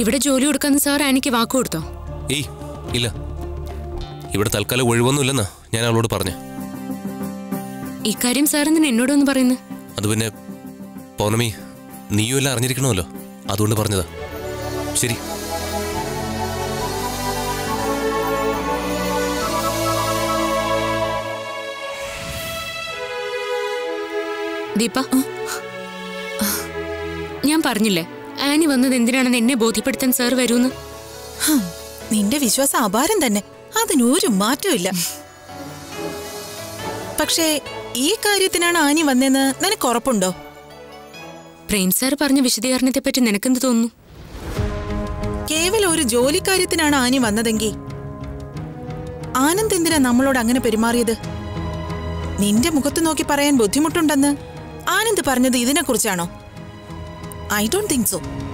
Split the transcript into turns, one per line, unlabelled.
ഇവിടെ ജോലി കൊടുക്കാന്ന് സാർ ആനിക്ക് വാക്ക് കൊടുത്തോ
ഏയ് ഇല്ല ഇവിടെ തൽക്കാലം ഒഴിവൊന്നുമില്ലെന്നാ ഞാൻ അവളോട് പറഞ്ഞു
ഇക്കാര്യം സാർ എന്തിനാ എന്നോടൊന്ന് പറയുന്നു
അത് പിന്നെ പൗർണമി നീയും എല്ലാം അറിഞ്ഞിരിക്കണമല്ലോ അതുകൊണ്ട് പറഞ്ഞതാ ശരി
ദീപ ഞാൻ പറഞ്ഞില്ലേ ആനി വന്നത് എന്തിനാണെന്ന് എന്നെ ബോധ്യപ്പെടുത്താൻ സാർ വരൂന്ന്
ഹും, നിന്റെ വിശ്വാസം അപാരം തന്നെ അതിനൊരു മാറ്റമില്ല പക്ഷേ ഈ കാര്യത്തിനാണ് ആനി വന്നതെന്ന് നിനക്ക് ഉറപ്പുണ്ടോ
പ്രേം സാർ പറഞ്ഞ വിശദീകരണത്തെ പറ്റി നിനക്കെന്ത് തോന്നുന്നു
കേവലം ഒരു ജോലിക്കാര്യത്തിനാണ് ആനി വന്നതെങ്കിൽ ആനന്ദ് എന്തിനാ നമ്മളോട് അങ്ങനെ പെരുമാറിയത് നിന്റെ മുഖത്ത് നോക്കി പറയാൻ ബുദ്ധിമുട്ടുണ്ടെന്ന് ആനന്ദ് പറഞ്ഞത് ഇതിനെക്കുറിച്ചാണോ ഐ ഡോണ്ട് തിങ്ക് സോ